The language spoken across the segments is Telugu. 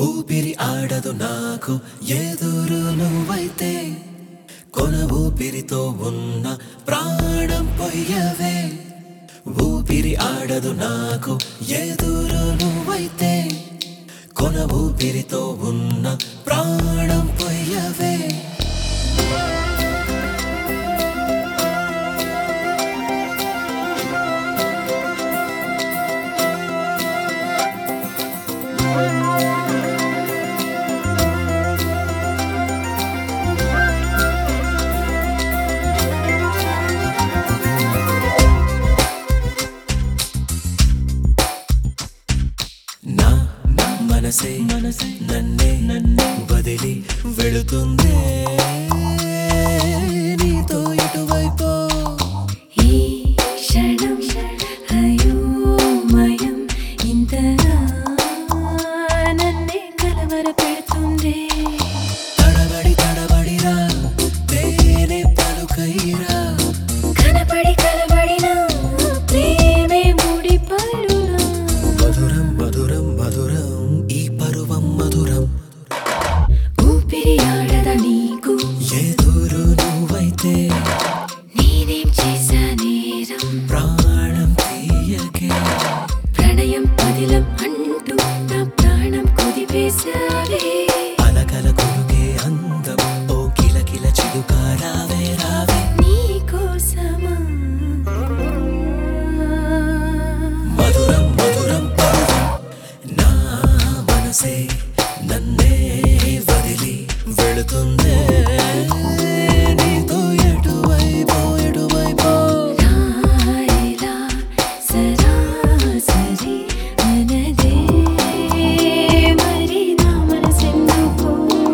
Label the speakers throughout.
Speaker 1: ఊపిరి ఆడదు నాకు ఎదురు నువ్వైతే కొన ఊపిరితో ఉన్న ప్రాణం పొయ్యవే ఊపిరి ఆడదు నాకు ఎదురు నువ్వైతే కొన ఊపిరితో ఉన్న ప్రాణం పొయ్యవే నా నా మనసే మనసే నన్నే నన్నే వదిలి వెళుతుందే నీతో ఎటువైపో
Speaker 2: ఈ క్షణం అయోమయం ఇంతగా నన్నే కలవర పెడుతుందే
Speaker 1: తడబడి తడబడిరా తేనె పలుకైరా
Speaker 2: కనపడి కలబడిన ప్రేమే ముడిపడునా
Speaker 1: మధురం మధురం మధురం ఈ పరువం మధురం
Speaker 2: ఊపిరి ఆడద నీకు
Speaker 1: ఎదురు నువ్వైతే
Speaker 2: నేనేం చేశా నేరం
Speaker 1: ప్రాణం తీయకే
Speaker 2: ప్రణయం పదిలం అంటూ నా ప్రాణం కుదిపేశావే
Speaker 1: అలకల కొరుకే అందం ఓ కిల కిల చిలుక రావే రావే
Speaker 2: నీకోసమా
Speaker 1: మధురం మధురం పరువం నా మనసే నన్నే వదిలి వెళుతుందే నీతో ఎటువైపో ఎటువైపో
Speaker 2: నాయలా సరాసరి మనదే మరి నా మనసెందుకో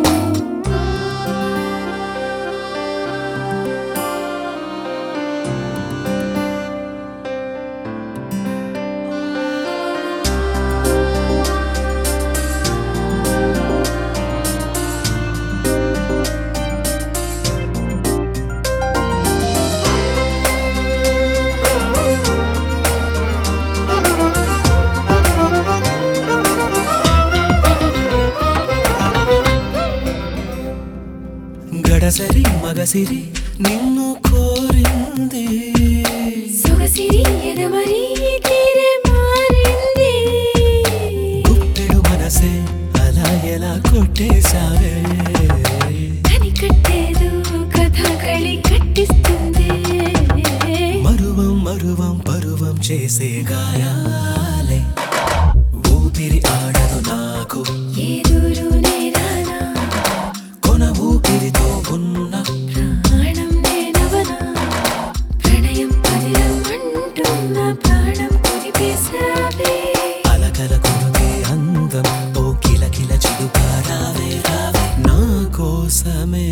Speaker 1: గడసరి మగసిరి నిన్ను కోరింది
Speaker 2: సొగసిరి ఎదమరి తీరే మారింది
Speaker 1: గుప్పెడు మనసే అలా ఎలా కొట్టేశావే
Speaker 2: కనికట్టేదో కథ కళి కట్టిస్తుంది
Speaker 1: మరువం మరువం పరువం చేసే గాయాలే ఊపిరి ఆడదు నాకు
Speaker 2: ఎదురు నేరానా
Speaker 1: కొన ఊపిరితో ఉన్న
Speaker 2: ప్రాణం నేనవనా ప్రణయం పదిలం అంటున్న ప్రాణం కుదిపేశావే
Speaker 1: అలకల కొనుకే అందం ఓ కిల కిల చిలుక రావే రావే నా కోసమే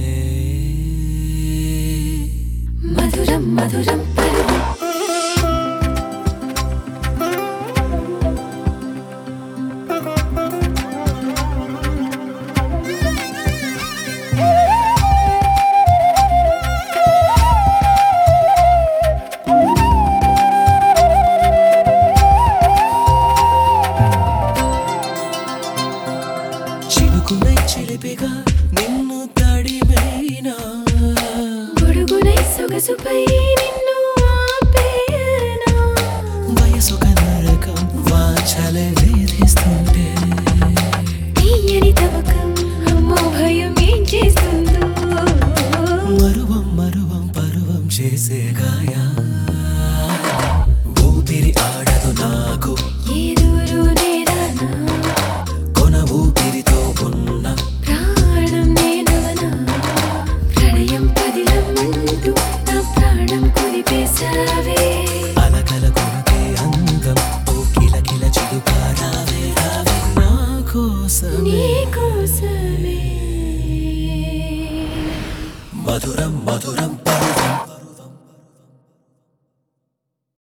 Speaker 2: మధురం మధురం పరువం
Speaker 1: చిలుకునై చిలిపిగా నిన్ను తడిమైనా
Speaker 2: గొడుగునై సొగసుపై నిన్ను ఆపేయనా
Speaker 1: వయసు నరకం వాచలే వేధిస్తుంటే
Speaker 2: తీయని తవకం అమ్మో భయం ఏం చేస్తుందో
Speaker 1: మరువం మరువం పరువం చేసే గాయా ఊపిరి ఆడదు నాకు
Speaker 2: ఎదురు నేరానా
Speaker 1: కొన ఊపిరితో ఉన్న
Speaker 2: ప్రాణం నేనవనా ప్రణయం పదిలం అంటూ నా ప్రాణం కుదిపేశావే
Speaker 1: అలకల కొనుకే అందం ఓ కిల కిల చిలుక రావే రావే నా కోసమే
Speaker 2: నీకోసమే
Speaker 1: మధురం మధురం